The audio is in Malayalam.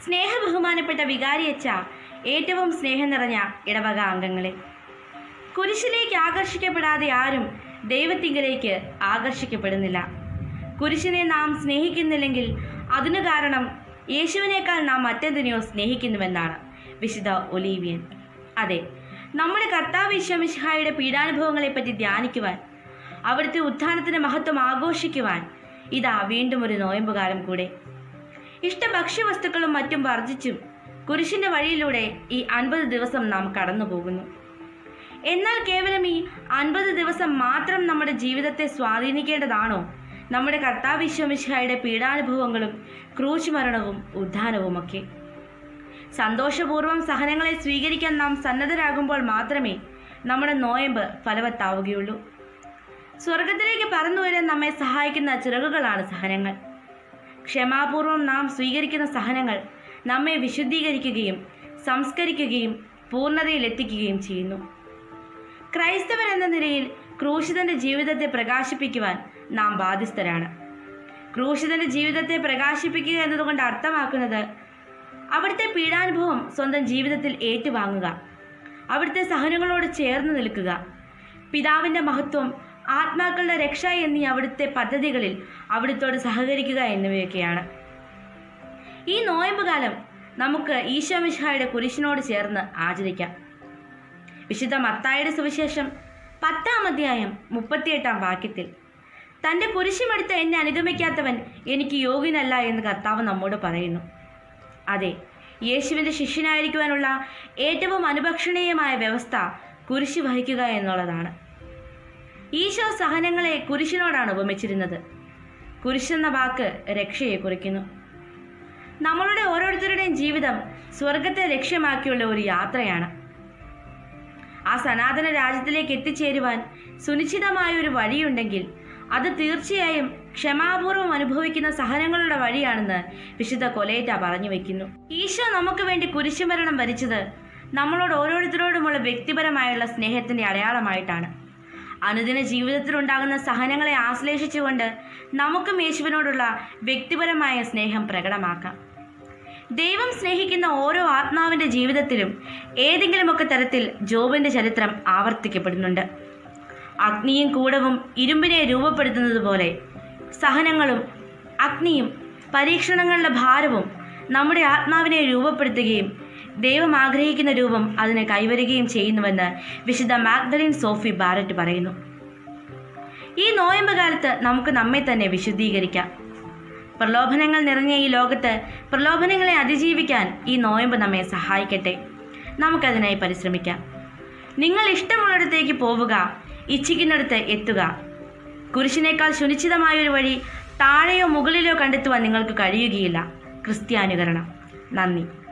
സ്നേഹബഹുമാനപ്പെട്ട വികാരിയച്ച ഏറ്റവും സ്നേഹം നിറഞ്ഞ ഇടവക അംഗങ്ങളെ കുരിശിലേക്ക് ആകർഷിക്കപ്പെടാതെ ആരും ദൈവത്തിങ്കലേക്ക് ആകർഷിക്കപ്പെടുന്നില്ല കുരിശിനെ നാം സ്നേഹിക്കുന്നില്ലെങ്കിൽ അതിനു കാരണം യേശുവിനേക്കാൾ നാം മറ്റെന്തിനെയോ സ്നേഹിക്കുന്നുവെന്നാണ് വിശുദ്ധ ഒലീവിയൻ അതെ നമ്മുടെ കർത്താവ് ഈശ്വമിഷായുടെ പീഡാനുഭവങ്ങളെപ്പറ്റി ധ്യാനിക്കുവാൻ അവിടുത്തെ ഉത്ഥാനത്തിൻ്റെ മഹത്വം ആഘോഷിക്കുവാൻ ഇതാ വീണ്ടും ഒരു നോയമ്പുകാലം കൂടെ ഇഷ്ട ഭക്ഷ്യവസ്തുക്കളും മറ്റും വർജിച്ചും കുരിശിന്റെ വഴിയിലൂടെ ഈ അൻപത് ദിവസം നാം കടന്നു പോകുന്നു എന്നാൽ കേവലം ഈ അൻപത് ദിവസം മാത്രം നമ്മുടെ ജീവിതത്തെ സ്വാധീനിക്കേണ്ടതാണോ നമ്മുടെ കർത്താവ് വിശ്വമിശായുടെ പീഡാനുഭവങ്ങളും ക്രൂശ് മരണവും ഉദ്ധാനവുമൊക്കെ സന്തോഷപൂർവ്വം സഹനങ്ങളെ സ്വീകരിക്കാൻ നാം സന്നദ്ധരാകുമ്പോൾ മാത്രമേ നമ്മുടെ നോയമ്പ് ഫലവത്താവുകയുള്ളൂ സ്വർഗത്തിലേക്ക് പറന്നു വരാൻ നമ്മെ സഹായിക്കുന്ന ചിറകുകളാണ് സഹനങ്ങൾ ക്ഷമാപൂർവം നാം സ്വീകരിക്കുന്ന സഹനങ്ങൾ നമ്മെ വിശുദ്ധീകരിക്കുകയും സംസ്കരിക്കുകയും പൂർണ്ണതയിലെത്തിക്കുകയും ചെയ്യുന്നു ക്രൈസ്തവൻ എന്ന നിലയിൽ ക്രൂശിതന്റെ ജീവിതത്തെ പ്രകാശിപ്പിക്കുവാൻ നാം ബാധ്യസ്ഥരാണ് ക്രൂശിതന്റെ ജീവിതത്തെ പ്രകാശിപ്പിക്കുക എന്നതുകൊണ്ട് അർത്ഥമാക്കുന്നത് അവിടുത്തെ പീഡാനുഭവം സ്വന്തം ജീവിതത്തിൽ ഏറ്റുവാങ്ങുക അവിടുത്തെ സഹനങ്ങളോട് ചേർന്ന് നിൽക്കുക പിതാവിൻ്റെ മഹത്വം ആത്മാക്കളുടെ രക്ഷ എന്നീ അവിടുത്തെ പദ്ധതികളിൽ അവിടുത്തോട് സഹകരിക്കുക എന്നിവയൊക്കെയാണ് ഈ നോയമ്പ് കാലം നമുക്ക് ഈശോമിഷായുടെ കുരിശിനോട് ചേർന്ന് ആചരിക്കാം വിശുദ്ധ മത്തായുടെ സുവിശേഷം പത്താം അധ്യായം മുപ്പത്തിയെട്ടാം വാക്യത്തിൽ തൻ്റെ കുരിശുമെടുത്ത് എന്നെ അനുഗമിക്കാത്തവൻ എനിക്ക് യോഗ്യനല്ല എന്ന് കർത്താവ് നമ്മോട് പറയുന്നു അതെ യേശുവിൻ്റെ ശിഷ്യനായിരിക്കുവാനുള്ള ഏറ്റവും അനുഭക്ഷണീയമായ വ്യവസ്ഥ കുരിശ് വഹിക്കുക എന്നുള്ളതാണ് ഈശോ സഹനങ്ങളെ കുരിശിനോടാണ് ഉപമിച്ചിരുന്നത് കുരിശെന്ന വാക്ക് രക്ഷയെ കുറിക്കുന്നു നമ്മളുടെ ഓരോരുത്തരുടെയും ജീവിതം സ്വർഗത്തെ ലക്ഷ്യമാക്കിയുള്ള ഒരു യാത്രയാണ് ആ സനാതന രാജ്യത്തിലേക്ക് എത്തിച്ചേരുവാൻ സുനിശ്ചിതമായ ഒരു വഴിയുണ്ടെങ്കിൽ അത് തീർച്ചയായും ക്ഷമാപൂർവം അനുഭവിക്കുന്ന സഹനങ്ങളുടെ വഴിയാണെന്ന് വിശുദ്ധ കൊലേറ്റ പറഞ്ഞു വെക്കുന്നു ഈശോ നമുക്ക് വേണ്ടി കുരിശുമരണം വരിച്ചത് നമ്മളോട് ഓരോരുത്തരോടുമുള്ള വ്യക്തിപരമായുള്ള സ്നേഹത്തിന്റെ അടയാളമായിട്ടാണ് അനുദിന ജീവിതത്തിലുണ്ടാകുന്ന സഹനങ്ങളെ ആശ്ലേഷിച്ചുകൊണ്ട് നമുക്കും യേശുവിനോടുള്ള വ്യക്തിപരമായ സ്നേഹം പ്രകടമാക്കാം ദൈവം സ്നേഹിക്കുന്ന ഓരോ ആത്മാവിൻ്റെ ജീവിതത്തിലും ഏതെങ്കിലുമൊക്കെ തരത്തിൽ ജോബിൻ്റെ ചരിത്രം ആവർത്തിക്കപ്പെടുന്നുണ്ട് അഗ്നിയും കൂടവും ഇരുമ്പിനെ രൂപപ്പെടുത്തുന്നത് പോലെ സഹനങ്ങളും അഗ്നിയും പരീക്ഷണങ്ങളുടെ ഭാരവും നമ്മുടെ ആത്മാവിനെ രൂപപ്പെടുത്തുകയും ദൈവം ആഗ്രഹിക്കുന്ന രൂപം അതിനെ കൈവരുകയും ചെയ്യുന്നുവെന്ന് വിശുദ്ധ മാഗ്ദലിൻ സോഫി ബാരറ്റ് പറയുന്നു ഈ നോയമ്പ് കാലത്ത് നമുക്ക് നമ്മെ തന്നെ വിശുദ്ധീകരിക്കാം പ്രലോഭനങ്ങൾ നിറഞ്ഞ ഈ ലോകത്ത് പ്രലോഭനങ്ങളെ അതിജീവിക്കാൻ ഈ നോയമ്പ് നമ്മെ സഹായിക്കട്ടെ നമുക്കതിനായി പരിശ്രമിക്കാം നിങ്ങൾ ഇഷ്ടമുള്ളിടത്തേക്ക് പോവുക ഇച്ഛിക്കുന്നിടത്ത് എത്തുക കുരിശിനേക്കാൾ സുനിശ്ചിതമായൊരു വഴി താഴെയോ മുകളിലോ കണ്ടെത്തുവാൻ നിങ്ങൾക്ക് കഴിയുകയില്ല ക്രിസ്ത്യാനുകരണം നന്ദി